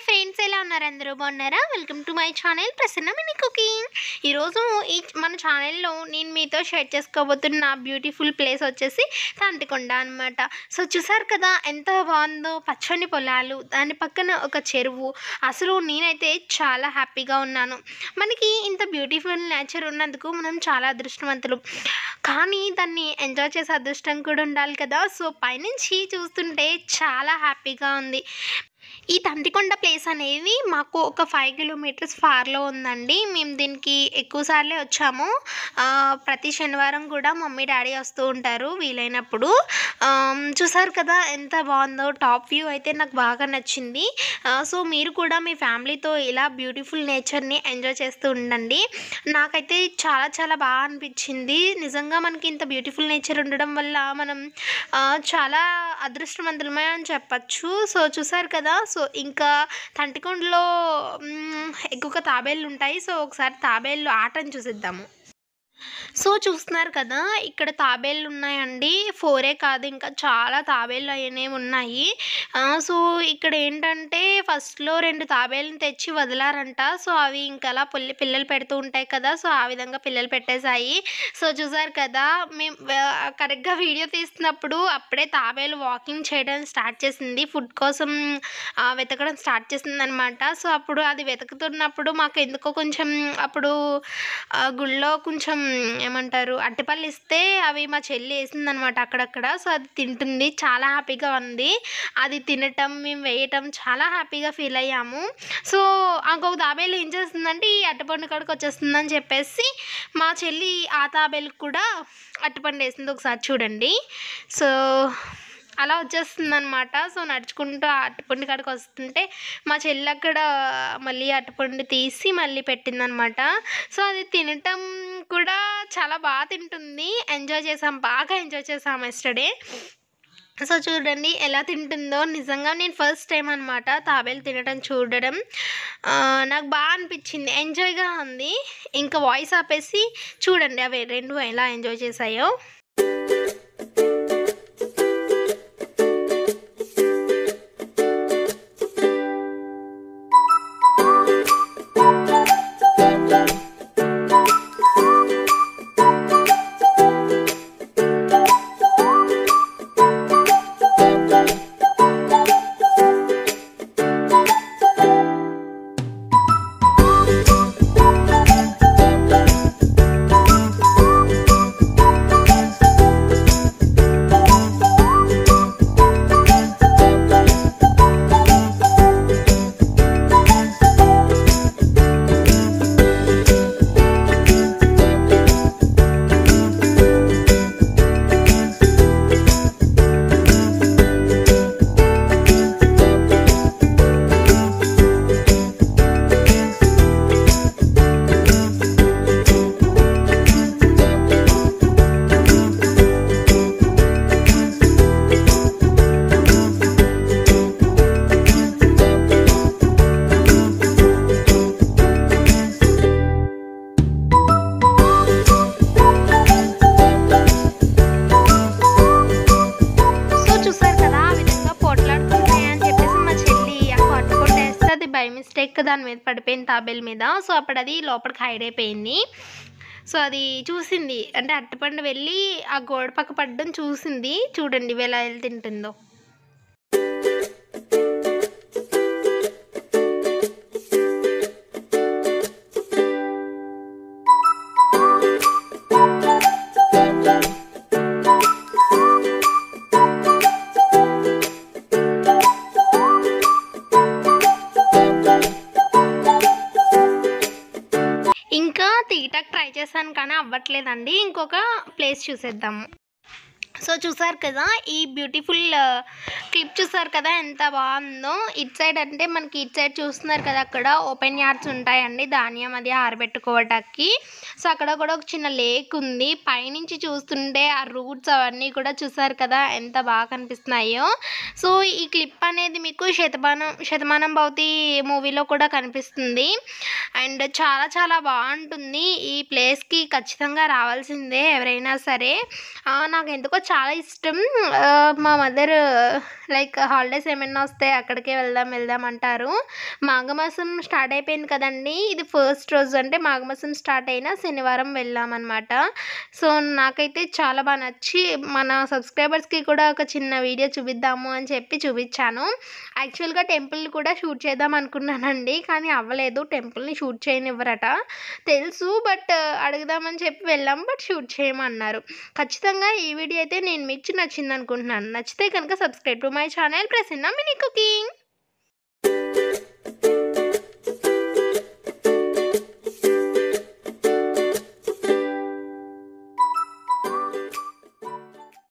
friends ఎలా ఉన్నారు అందరూ బాగున్నారా welcome to my channel Prasanna mini cooking ఈరోజు ఈ మన ఛానల్లో నేను మీతో షేర్ చేసుకోబోతున్న బ్యూటిఫుల్ ప్లేస్ వచ్చేసి తంటికొండ అనమాట సో చూసారు కదా ఎంత బాగుందో పచ్చని పొలాలు దాని పక్కన ఒక చెరువు అసలు నేనైతే చాలా హ్యాపీగా ఉన్నాను మనకి ఇంత బ్యూటిఫుల్ నేచర్ ఉన్నందుకు మనం చాలా అదృష్టవంతులు కానీ దాన్ని ఎంజాయ్ చేసే అదృష్టం కూడా ఉండాలి కదా సో పైనుంచి చూస్తుంటే చాలా హ్యాపీగా ఉంది ఈ తంటికొండ ప్లేస్ అనేది మాకు ఒక ఫైవ్ కిలోమీటర్స్ ఫార్లో ఉందండి మేము దీనికి ఎక్కువ సార్లే వచ్చాము ఆ, ప్రతి శనివారం కూడా మమ్మీ డాడీ వస్తూ ఉంటారు వీలైనప్పుడు ఆమ్, చూసారు కదా ఎంత బాగుందో టాప్ వ్యూ అయితే నాకు బాగా నచ్చింది ఆ, సో మీరు కూడా మీ ఫ్యామిలీతో ఇలా బ్యూటిఫుల్ నేచర్ని ఎంజాయ్ చేస్తూ ఉండండి నాకైతే చాలా చాలా బాగా అనిపించింది నిజంగా మనకి ఇంత బ్యూటిఫుల్ నేచర్ ఉండడం వల్ల మనం ఆ, చాలా అదృష్టవంతులమే అని చెప్పచ్చు సో చూసారు కదా సో ఇంకా తంటికొండలో మ్, ఎక్కువగా తాబేళ్ళు ఉంటాయి సో ఒకసారి తాబేళ్ళు ఆటను చూసిద్దాము సో చూస్తున్నారు కదా ఇక్కడ తాబేళ్ళు ఉన్నాయండి ఫోరే కాదు ఇంకా చాలా తాబేళ్ళు అనేవి ఉన్నాయి ఆ, సో ఇక్కడ ఏంటంటే ఫస్ట్లో రెండు తాబేళ్ళని తెచ్చి వదిలారంట సో అవి ఇంకా అలా పుల్లి పిల్లలు పెడుతూ ఉంటాయి కదా సో ఆ విధంగా పిల్లలు పెట్టేశాయి సో చూసారు కదా మేము కరెక్ట్గా వీడియో తీస్తున్నప్పుడు అప్పుడే తాబేలు వాకింగ్ చేయడం స్టార్ట్ చేసింది ఫుడ్ కోసం ఆ, వెతకడం స్టార్ట్ చేసింది అనమాట సో అప్పుడు అది వెతుకుతున్నప్పుడు మాకు ఎందుకో కొంచెం అప్పుడు ఆ, గుళ్ళో కొంచెం ఏమంటారు అట్టిపళ్ళు ఇస్తే అవి మా చెల్లి వేసిందనమాట అక్కడక్కడ సో అది తింటుంది చాలా హ్యాపీగా ఉంది అది తినటం మేము వేయటం చాలా హ్యాపీగా ఫీల్ అయ్యాము సో ఇంకొక తాబేలు ఏం చేస్తుందంటే ఈ అట్టపండు కాడికి వచ్చేస్తుందని చెప్పేసి మా చెల్లి ఆ తాబేలుకి కూడా అట్టపండు వేసింది ఒకసారి చూడండి సో అలా వచ్చేస్తుంది అనమాట సో నడుచుకుంటూ ఆ అట్టుపండు కాడికి వస్తుంటే మా చెల్లి అక్కడ మళ్ళీ అట్టుపండు తీసి మళ్ళీ పెట్టిందనమాట సో అది తినటం కూడా చాలా బాగా తింటుంది ఎంజాయ్ చేసాం బాగా ఎంజాయ్ చేసాం ఎస్టర్డే సో చూడండి ఎలా తింటుందో నిజంగా నేను ఫస్ట్ టైం అనమాట తాబేలు తినడం చూడడం ఆ, నాకు బాగా అనిపించింది ఎంజాయ్గా ఉంది ఇంకా వాయిస్ ఆపేసి చూడండి అవి రెండు ఎలా ఎంజాయ్ చేశాయో సో చూసారు కదా ఆ విధంగా పోట్లాడుతున్నాయి అని చెప్పేసి మా చెల్లి ఆ పట్టుకుంటే వేస్తే అది బై మిస్టేక్ దాని మీద పడిపోయింది తాబేల్ మీద సో అప్పుడు అది లోపలికి హైడ్ అయిపోయింది సో అది చూసింది అంటే అట్టపండు వెళ్ళి ఆ గోడ పక్క పడడం చూసింది చూడండి ఇవి ఎలా వెళ్ళి తింటుందో ఇంకా తీయటానికి ట్రై చేశాను కానీ అవ్వట్లేదండి ఇంకొక ప్లేస్ చూసేద్దాము సో చూసారు కదా ఈ బ్యూటిఫుల్ క్లిప్ చూసారు కదా ఎంత బాగుందో ఇట్ సైడ్ అంటే మనకి ఇట్ సైడ్ చూస్తున్నారు కదా అక్కడ ఓపెన్ యార్డ్స్ ఉంటాయండి ధాన్యం అది ఆరబెట్టుకోవటానికి సో అక్కడ కూడా ఒక చిన్న లేక్ ఉంది పైనుంచి చూస్తుంటే ఆ రూట్స్ అవన్నీ కూడా చూసారు కదా ఎంత బాగా కనిపిస్తున్నాయో సో ఈ క్లిప్ అనేది మీకు శతమానం శతమానం భవతి మూవీలో కూడా కనిపిస్తుంది అండ్ చాలా చాలా బాగుంటుంది ఈ ప్లేస్కి ఖచ్చితంగా రావాల్సిందే ఎవరైనా సరే ఆ, నాకు ఎందుకో చాలా ఇష్టం ఆ, మా మదర్ లైక్ హాలిడేస్ ఏమైనా వస్తే అక్కడికే వెళ్దాం వెళ్దాం అంటారు మాఘమాసం స్టార్ట్ అయిపోయింది కదండి ఇది ఫస్ట్ రోజు అంటే మాఘమాసం స్టార్ట్ అయిన శనివారం వెళ్ళామన్నమాట సో నాకైతే చాలా బాగా నచ్చి మన సబ్స్క్రైబర్స్కి కూడా ఒక చిన్న వీడియో చూపిద్దాము అని చెప్పి చూపించాను యాక్చువల్గా టెంపుల్ కూడా షూట్ చేద్దాం అనుకున్నానండి కానీ అవ్వలేదు టెంపుల్ని షూట్ చేయనివ్వరట తెలుసు బట్ అడుగుదామని చెప్పి వెళ్ళాం బట్ షూట్ చేయమన్నారు ఖచ్చితంగా ఈ వీడియో అయితే నేను మీకు నచ్చింది అనుకుంటున్నాను నచ్చితే కనుక subscribe to my channel Prasanna mini cooking